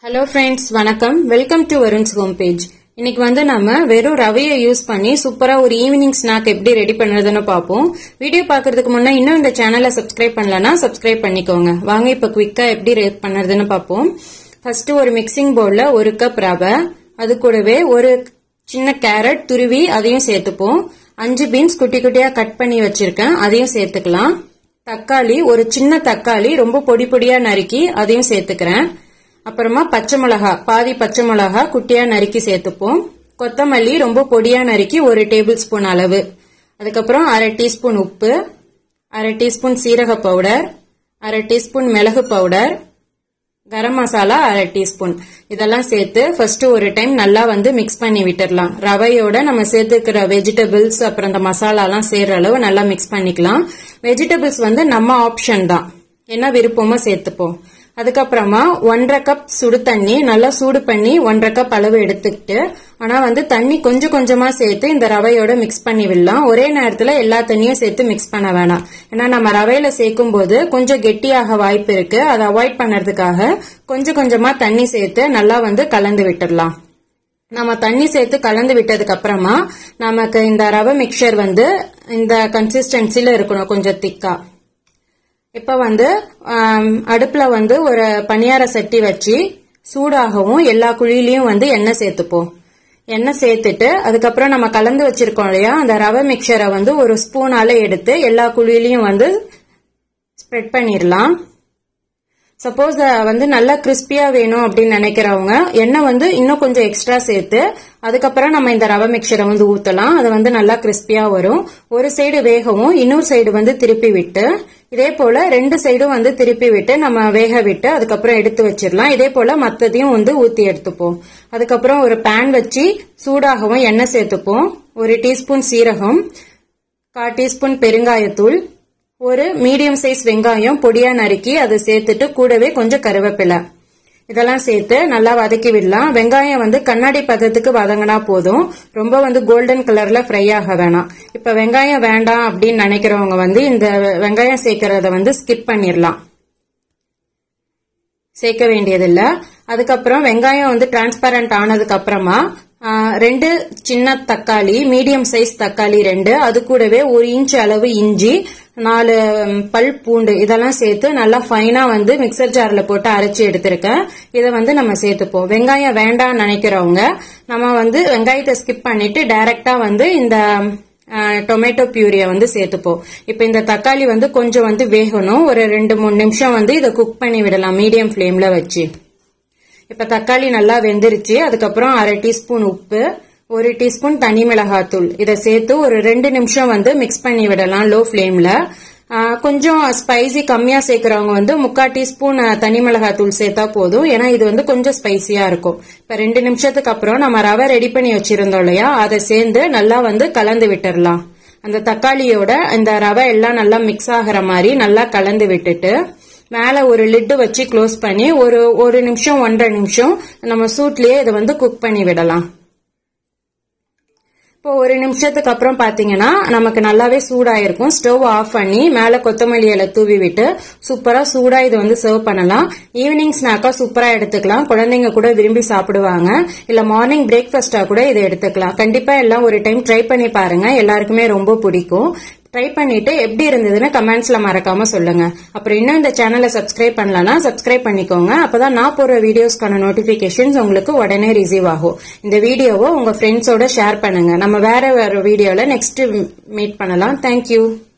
hello friends வணக்கம் welcome to Varun's home page இன்னைக்கு வந்து நம்ம வெறும் ரவையை யூஸ் பண்ணி சூப்பரா ஒரு ஈவினிங் ஸ்நாக் எப்படி ரெடி பண்ணுறதுன்னு பார்ப்போம் வீடியோ பார்க்கறதுக்கு முன்னே இன்னும் இந்த சேனலை சப்ஸ்கிரைப் பண்ணலனா சப்ஸ்கிரைப் பண்ணிக்கோங்க வாங்க இப்போ குவிக்கா எப்படி ரெடி பண்ணுறதுன்னு பார்ப்போம் ஃபர்ஸ்ட் ஒரு மிக்சிங் பவுல்ல ஒரு கப் ரவை அது கூடவே ஒரு சின்ன கேரட் துருவி அதையும் சேர்த்துப்போம் அஞ்சு பீன்ஸ் குட்டி குட்டியா கட் பண்ணி வச்சிருக்கேன் அதையும் சேர்த்துக்கலாம் தக்காளி ஒரு சின்ன தக்காளி ரொம்ப பொடி பொடியா நறுக்கி அதையும் சேர்த்துக்கிறேன் அப்புறமா பச்சை மிளகா பாதி பச்சை மிளகா குட்டியா நறுக்கி சேர்த்துப்போம் கொத்தமல்லி ரொம்ப பொடியா நறுக்கி ஒரு டேபிள் ஸ்பூன் அளவு அதுக்கப்புறம் அரை டீஸ்பூன் உப்பு அரை டீஸ்பூன் சீரக பவுடர் அரை டீஸ்பூன் மிளகு பவுடர் கரம் மசாலா அரை டீஸ்பூன் இதெல்லாம் சேர்த்து ஃபர்ஸ்ட் ஒரு டைம் நல்லா வந்து மிக்ஸ் பண்ணி விட்டுடலாம் ரவையோட நம்ம சேர்த்துக்கிற வெஜிடபிள்ஸ் அப்புறம் இந்த மசாலாலாம் சேர்ற அளவு நல்லா மிக்ஸ் பண்ணிக்கலாம் வெஜிடபிள்ஸ் வந்து நம்ம ஆப்ஷன் தான் என்ன விருப்பமோ சேர்த்துப்போம் அதுக்கப்புறமா ஒன்றரை கப் சுடு தண்ணி நல்லா சூடு பண்ணி ஒன்றரை கப் அளவு எடுத்துக்கிட்டு ஆனா வந்து தண்ணி கொஞ்சம் கொஞ்சமா சேர்த்து இந்த ரவையோட மிக்ஸ் பண்ணி விடலாம் ஒரே நேரத்துல எல்லா தண்ணியும் சேர்த்து மிக்ஸ் பண்ண வேணாம் ஏன்னா நம்ம ரவையில சேர்க்கும் போது கொஞ்சம் கெட்டியாக வாய்ப்பு இருக்கு அதை அவாய்ட் பண்ணறதுக்காக கொஞ்சம் கொஞ்சமா தண்ணி சேர்த்து நல்லா வந்து கலந்து விட்டுடலாம் நம்ம தண்ணி சேர்த்து கலந்து விட்டதுக்கு அப்புறமா நமக்கு இந்த ரவை மிக்சர் வந்து இந்த கன்சிஸ்டன்சில இருக்கணும் கொஞ்சம் திக்கா இப்ப வந்து அடுப்புல வந்து ஒரு பணியார சட்டி வச்சு சூடாகவும் எல்லா குழியிலையும் வந்து எண்ணெய் சேர்த்துப்போம் எண்ணெய் சேர்த்துட்டு அதுக்கப்புறம் நம்ம கலந்து வச்சிருக்கோம் இல்லையா அந்த ரவை மிக்சரை வந்து ஒரு ஸ்பூனால எடுத்து எல்லா குழியிலையும் வந்து ஸ்ப்ரெட் பண்ணிடலாம் சப்போஸ் வந்து நல்லா கிறிஸ்பியா வேணும் அப்படின்னு நினைக்கிறவங்க எண்ணெய் வந்து இன்னும் கொஞ்சம் எக்ஸ்ட்ரா சேர்த்து அதுக்கப்புறம் நம்ம இந்த ரவை மிக்சரை வந்து ஊத்தலாம் அது வந்து நல்லா கிறிஸ்பியா வரும் ஒரு சைடு வேகவும் இன்னொரு சைடு வந்து திருப்பி விட்டு இதே போல ரெண்டு சைடும் வந்து திருப்பி விட்டு நம்ம வேக விட்டு அதுக்கப்புறம் எடுத்து வச்சிடலாம் இதே போல மத்ததையும் வந்து ஊத்தி எடுத்துப்போம் அதுக்கப்புறம் ஒரு பேன் வச்சு சூடாகவும் எண்ணெய் சேர்த்துப்போம் ஒரு டீஸ்பூன் சீரகம் கால் டீஸ்பூன் பெருங்காயத்தூள் ஒரு மீடியம் சைஸ் வெங்காயம் பொடியா நறுக்கி அதை சேர்த்துட்டு கூடவே கொஞ்சம் கருவேப்பிலை இதெல்லாம் சேர்த்து நல்லா வதக்கி விடலாம் வெங்காயம் வந்து கண்ணாடி பதத்துக்கு வதங்கினா போதும் ரொம்ப வந்து கோல்டன் கலர்ல ஃப்ரை ஆக வேணாம் இப்ப வெங்காயம் வேண்டாம் அப்படின்னு நினைக்கிறவங்க வந்து இந்த வெங்காயம் சேர்க்கறத வந்து ஸ்கிப் பண்ணிடலாம் சேர்க்க வேண்டியதில்லை அதுக்கப்புறம் வெங்காயம் வந்து டிரான்ஸ்பரண்ட் ஆனதுக்கு அப்புறமா ரெண்டு சின்ன தக்காளி மீடியம் சைஸ் தக்காளி ரெண்டு அது கூடவே ஒரு இன்ச் அளவு இஞ்சி நாலு பல் பூண்டு இதெல்லாம் சேர்த்து நல்லா ஃபைனா வந்து மிக்சர் ஜார்ல போட்டு அரைச்சி எடுத்திருக்கேன் இதை வந்து நம்ம சேர்த்துப்போம் வெங்காயம் வேண்டாம்னு நினைக்கிறவங்க நம்ம வந்து வெங்காயத்தை ஸ்கிப் பண்ணிட்டு டைரக்டா வந்து இந்த டொமேட்டோ பியூரியை வந்து சேர்த்துப்போம் இப்போ இந்த தக்காளி வந்து கொஞ்சம் வந்து வேகணும் ஒரு ரெண்டு மூணு நிமிஷம் வந்து இதை குக் பண்ணி விடலாம் மீடியம் ஃப்ளேம்ல வச்சு இப்ப தக்காளி நல்லா வெந்துருச்சு அதுக்கப்புறம் அரை டீஸ்பூன் உப்பு ஒரு டீஸ்பூன் தனி மிளகாத்தூள் இதை சேர்த்து ஒரு ரெண்டு நிமிஷம் வந்து மிக்ஸ் பண்ணி விடலாம் லோ ஃப்ளேம்ல கொஞ்சம் ஸ்பைசி கம்மியா சேர்க்கறவங்க வந்து முக்கால் டீஸ்பூன் தனி மிளகாத்தூள் சேர்த்தா போதும் ஏன்னா இது வந்து கொஞ்சம் ஸ்பைசியா இருக்கும் இப்ப ரெண்டு நிமிஷத்துக்கு அப்புறம் நம்ம ரவை ரெடி பண்ணி வச்சிருந்தோம் இல்லையா அதை சேர்ந்து நல்லா வந்து கலந்து விட்டுடலாம் அந்த தக்காளியோட இந்த ரவை எல்லாம் நல்லா மிக்ஸ் ஆகிற மாதிரி நல்லா கலந்து விட்டுட்டு மேல ஒரு லிட்டு வச்சு க்ளோஸ் பண்ணி ஒரு ஒரு நிமிஷம் ஒன்றரை நிமிஷம் நம்ம சூட்லயே இதை வந்து குக் பண்ணி விடலாம் இப்போ ஒரு நிமிஷத்துக்கு அப்புறம் பாத்தீங்கன்னா நமக்கு நல்லாவே சூடாயிருக்கும் ஸ்டவ் ஆஃப் பண்ணி மேல கொத்தமல்லி இலை தூவி விட்டு சூப்பரா சூடா இது வந்து சர்வ் பண்ணலாம் ஈவினிங் ஸ்நாக்கா சூப்பரா எடுத்துக்கலாம் குழந்தைங்க கூட விரும்பி சாப்பிடுவாங்க இல்ல மார்னிங் பிரேக்ஃபாஸ்டா கூட இதை எடுத்துக்கலாம் கண்டிப்பா எல்லாம் ஒரு டைம் ட்ரை பண்ணி பாருங்க எல்லாருக்குமே ரொம்ப பிடிக்கும் ட்ரை பண்ணிட்டு எப்படி இருந்ததுன்னு கமெண்ட்ஸ்ல மறக்காம சொல்லுங்க அப்புறம் இன்னும் இந்த சேனலை சப்ஸ்கிரைப் பண்ணலன்னா சப்ஸ்கிரைப் பண்ணிக்கோங்க அப்பதான் நான் போற வீடியோஸ்க்கான நோட்டிபிகேஷன்ஸ் உங்களுக்கு உடனே ரிசீவ் ஆகும் இந்த வீடியோவை உங்க ஃப்ரெண்ட்ஸோட ஷேர் பண்ணுங்க நம்ம வேற வேற வீடியோல நெக்ஸ்ட் மீட் பண்ணலாம் தேங்க்யூ